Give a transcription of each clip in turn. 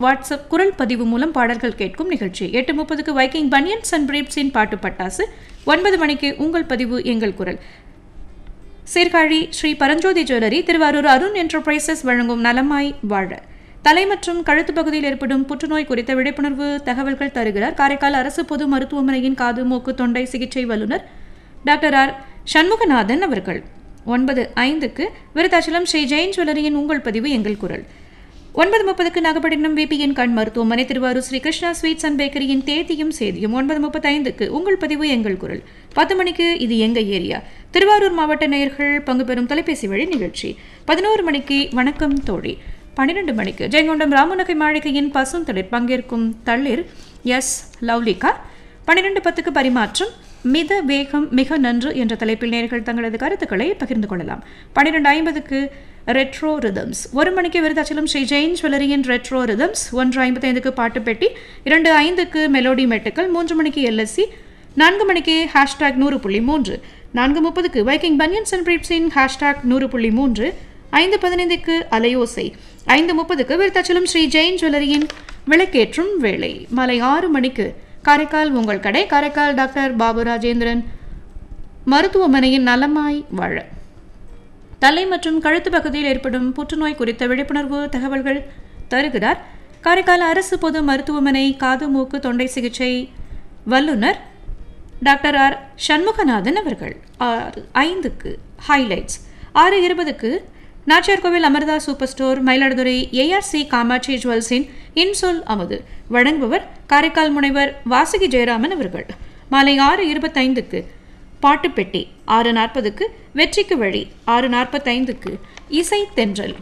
WhatsApp குரல் பதிவு மூலம் பாடல்கள் கேட்கும் நிகழ்ச்சி எட்டு முப்பதுக்கு வைக்கிங் பனியன்ஸ் அண்ட் பிரீப்ஸின் பாட்டு பட்டாசு ஒன்பது மணிக்கு உங்கள் பதிவு எங்கள் குரல் சீர்காழி ஸ்ரீ பரஞ்சோதி ஜுவல்லரி திருவாரூர் அருண் என்டர்பிரைசஸ் வழங்கும் நலமாய் வாழ தலை மற்றும் கழுத்து பகுதியில் ஏற்படும் புற்றுநோய் குறித்த விழிப்புணர்வு தகவல்கள் தருகிறார் காரைக்கால் அரசு பொது மருத்துவமனையின் காது மூக்கு தொண்டை சிகிச்சை வல்லுநர் டாக்டர் ஆர் சண்முகநாதன் அவர்கள் ஒன்பது ஐந்துக்கு விருத்தாச்சலம் ஸ்ரீ ஜெயின் ஜுவல்லரியின் உங்கள் பதிவு எங்கள் குரல் ஒன்பது முப்பதுக்கு நாகப்பட்டினம் விபிஎன் கண் மருத்துவமனை திருவாரூர் ஸ்ரீ கிருஷ்ணா ஸ்வீட்ஸ் அண்ட் பேக்கரியின் தேதியும் சேதியும் ஒன்பது முப்பத்தைந்துக்கு உங்கள் பதிவு எங்கள் குரல் பத்து மணிக்கு இது எங்க ஏரியா திருவாரூர் மாவட்ட நேயர்கள் பங்கு பெறும் தொலைபேசி வழி நிகழ்ச்சி பதினோரு மணிக்கு வணக்கம் தோழி பன்னிரெண்டு மணிக்கு ஜெயங்கொண்டம் ராமநகை மாளிகையின் பசுந்தளிர் பங்கேற்கும் தளிர் எஸ் லவ்லிகா பன்னிரெண்டு பத்துக்கு பரிமாற்றம் மித வேகம் மிக நன்று என்ற தலைப்பில் நேர்கள் தங்களது கருத்துக்களை பகிர்ந்து கொள்ளலாம் பன்னிரெண்டு ஐம்பதுக்கு ரெட்ரோ ரிதம்ஸ் ஒரு மணிக்கு விருதாச்சலம் ஸ்ரீ ஜெயின் ஜுவல்லரியின் ரெட்ரோ ரிதம்ஸ் ஒன்று ஐம்பத்தைந்துக்கு பாட்டு பெட்டி இரண்டு ஐந்துக்கு மெலோடி மெட்டுக்கள் மூன்று மணிக்கு எல்எஸ்சி நான்கு மணிக்கு ஹேஷ்டாக் நூறு புள்ளி மூன்று நான்கு முப்பதுக்கு வைக்கிங் பனியன்ஸ் அண்ட் பிரீப்ஸின் ஹேஷ்டாக் நூறு புள்ளி மூன்று ஐந்து பதினைந்துக்கு அலையோசை ஐந்து முப்பதுக்கு விருத்தாச்சலம் ஸ்ரீ ஜெயின் ஜுவல்லரியின் விளக்கேற்றும் வேளை மாலை ஆறு மணிக்கு காரைக்கால் உங்கள் கடை காரைக்கால் டாக்டர் பாபு ராஜேந்திரன் மருத்துவமனையின் நலமாய் வாழ தலை மற்றும் கழுத்து பகுதியில் ஏற்படும் புற்றுநோய் குறித்த விழிப்புணர்வு தகவல்கள் தருகிறார் காரைக்கால் அரசு பொது மருத்துவமனை காது மூக்கு தொண்டை சிகிச்சை வல்லுநர் டாக்டர் ஆர் சண்முகநாதன் அவர்கள் ஆறு ஐந்துக்கு ஹைலைட்ஸ் ஆறு இருபதுக்கு Nachiyarkoil Amrita super store Mayiladuthurai ARC Kamatchi ஜுவல்ஸின் இன்சொல் அமுது வழங்குபவர் காரைக்கால் முனைவர் வாசுகி ஜெயராமன் அவர்கள் மாலை ஆறு இருபத்தைந்துக்கு பாட்டுப்பெட்டி ஆறு நாற்பதுக்கு வெற்றிக்கு வழி ஆறு நாற்பத்தைந்துக்கு இசை தென்றல்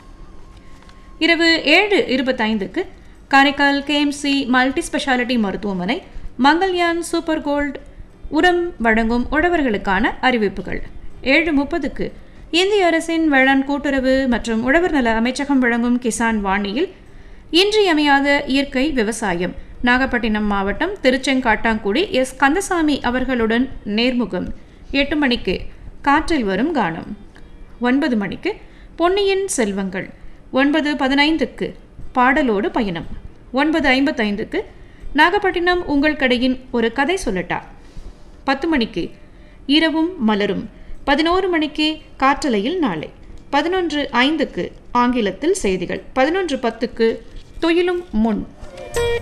இரவு ஏழு இருபத்தைந்துக்கு காரைக்கால் கேஎம்சி மல்டி ஸ்பெஷாலிட்டி மருத்துவமனை மங்கல்யான் சூப்பர் கோல்ட் உரம் வழங்கும் உழவர்களுக்கான அறிவிப்புகள் ஏழு முப்பதுக்கு இந்திய அரசின் வேளாண் கூட்டுறவு மற்றும் உழவர் நல அமைச்சகம் வழங்கும் கிசான் வாணியில் இன்றியமையாத இயற்கை விவசாயம் நாகப்பட்டினம் மாவட்டம் திருச்செங்காட்டாங்குடி எஸ் கந்தசாமி அவர்களுடன் நேர்முகம் எட்டு மணிக்கு காற்றில் வரும் கானம் ஒன்பது மணிக்கு பொன்னியின் செல்வங்கள் ஒன்பது பதினைந்துக்கு பாடலோடு பயணம் ஒன்பது ஐம்பத்தைந்துக்கு நாகப்பட்டினம் உங்கள் கடையின் ஒரு கதை சொல்லட்டா பத்து மணிக்கு இரவும் மலரும் பதினோரு மணிக்கு காற்றலையில் நாளை பதினொன்று ஐந்துக்கு ஆங்கிலத்தில் செய்திகள் பதினொன்று பத்துக்கு துயிலும் முன்